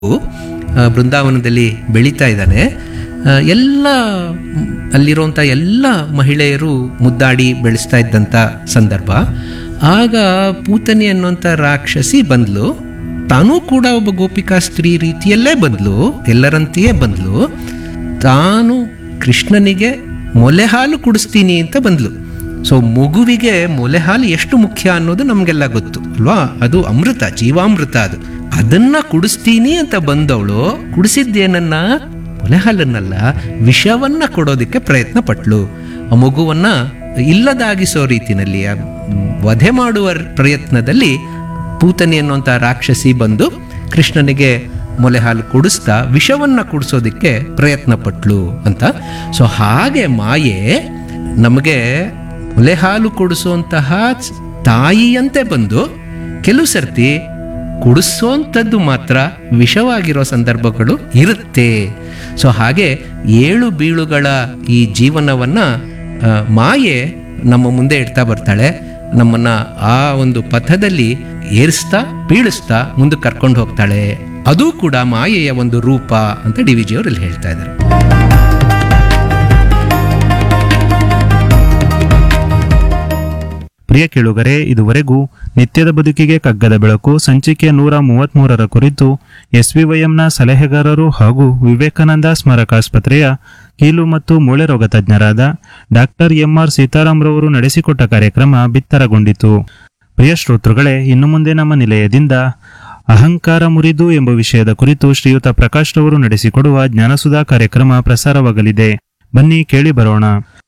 ಆ, ಬೃಂದಾವನದಲ್ಲಿ ಬೆಳೀತಾ ಇದ್ದಾನೆ ಆ, ಎಲ್ಲ ಮ್, ಅಲ್ಲಿರುವಂಥ ಎಲ್ಲ ಮಹಿಳೆಯರು ಮುದ್ದಾಡಿ ಬೆಳೆಸ್ತಾ ಇದ್ದಂಥ ಸಂದರ್ಭ ಆಗ ಪೂತನಿ ಅನ್ನುವಂಥ ರಾಕ್ಷಸಿ ಬಂದ್ಲು ತಾನೂ ಕೂಡ ಒಬ್ಬ ಗೋಪಿಕಾ ಸ್ತ್ರೀ ರೀತಿಯಲ್ಲೇ ಬಂದ್ಲು ಎಲ್ಲರಂತೆಯೇ ಬಂದ್ಲು ತಾನು ಕೃಷ್ಣನಿಗೆ ಮೊಲೆ ಹಾಲು ಕುಡಿಸ್ತೀನಿ ಅಂತ ಬಂದ್ಲು ಸೊ ಮಗುವಿಗೆ ಮೊಲೆ ಹಾಲು ಎಷ್ಟು ಮುಖ್ಯ ಅನ್ನೋದು ನಮಗೆಲ್ಲ ಗೊತ್ತು ಅಲ್ವಾ ಅದು ಅಮೃತ ಜೀವಾಮೃತ ಅದು ಅದನ್ನ ಕುಡಿಸ್ತೀನಿ ಅಂತ ಬಂದವಳು ಕುಡಿಸಿದ್ದೇನನ್ನ ಮೊಲೆ ಹಾಲನ್ನಲ್ಲ ವಿಷವನ್ನ ಕೊಡೋದಕ್ಕೆ ಪ್ರಯತ್ನ ಪಟ್ಲು ಆ ಮಗುವನ್ನ ಇಲ್ಲದಾಗಿಸೋ ರೀತಿನಲ್ಲಿ ಆ ವಧೆ ಮಾಡುವ ಪ್ರಯತ್ನದಲ್ಲಿ ಪೂತನಿ ಅನ್ನುವಂಥ ರಾಕ್ಷಸಿ ಬಂದು ಕೃಷ್ಣನಿಗೆ ಮೊಲೆ ಹಾಲು ಕುಡಿಸ್ತಾ ವಿಷವನ್ನ ಕುಡಿಸೋದಕ್ಕೆ ಪ್ರಯತ್ನ ಪಟ್ಲು ಅಂತ ಸೊ ಹಾಗೆ ಮಾಯೆ ನಮಗೆ ಮೊಲೆ ಹಾಲು ಕುಡಿಸುವಂತಹ ತಾಯಿಯಂತೆ ಬಂದು ಕೆಲವು ಸರ್ತಿ ಕುಡಿಸೋಂಥದ್ದು ಮಾತ್ರ ವಿಷವಾಗಿರೋ ಸಂದರ್ಭಗಳು ಇರುತ್ತೆ ಸೊ ಹಾಗೆ ಏಳು ಬೀಳುಗಳ ಈ ಜೀವನವನ್ನ ಆ, ಮಾಯೆ ನಮ್ಮ ಮುಂದೆ ಇಡ್ತಾ ಬರ್ತಾಳೆ ನಮ್ಮನ್ನ ಆ ಒಂದು ಪಥದಲ್ಲಿ ಏರಿಸ್ತಾ ಬೀಳಿಸ್ತಾ ಮುಂದೆ ಕರ್ಕೊಂಡು ಹೋಗ್ತಾಳೆ ಅದು ಕೂಡ ಮಾಯೆಯ ಒಂದು ರೂಪ ಅಂತ ಡಿ ವಿ ಜಿಯವರು ಇಲ್ಲಿ ಹೇಳ್ತಾ ಇದ್ದಾರೆ ಪ್ರಿಯ ಕೇಳುಗರೆ ಇದುವರೆಗೂ ನಿತ್ಯದ ಬದುಕಿಗೆ ಕಗ್ಗದ ಬೆಳಕು ಸಂಚಿಕೆ ನೂರ ಮೂವತ್ಮೂರರ ಕುರಿತು ಎಸ್ವಿವೈಎಂನ ಸಲಹೆಗಾರರು ಹಾಗೂ ವಿವೇಕಾನಂದ ಸ್ಮಾರಕಾಸ್ಪತ್ರೆಯ ಕೀಲು ಮತ್ತು ಮೂಳೆ ರೋಗ ತಜ್ಞರಾದ ಡಾಕ್ಟರ್ ಎಂಆರ್ ಸೀತಾರಾಮ್ರವರು ನಡೆಸಿಕೊಟ್ಟ ಕಾರ್ಯಕ್ರಮ ಬಿತ್ತರಗೊಂಡಿತು ಪ್ರಿಯ ಶ್ರೋತೃಗಳೇ ಇನ್ನು ಮುಂದೆ ನಮ್ಮ ನಿಲಯದಿಂದ ಅಹಂಕಾರ ಮುರಿದು ಎಂಬ ವಿಷಯದ ಕುರಿತು ಶ್ರೀಯುತ ಪ್ರಕಾಶ್ ರವರು ನಡೆಸಿಕೊಡುವ ಜ್ಞಾನಸುಧಾ ಕಾರ್ಯಕ್ರಮ ಪ್ರಸಾರವಾಗಲಿದೆ ಬನ್ನಿ ಕೇಳಿ ಬರೋಣ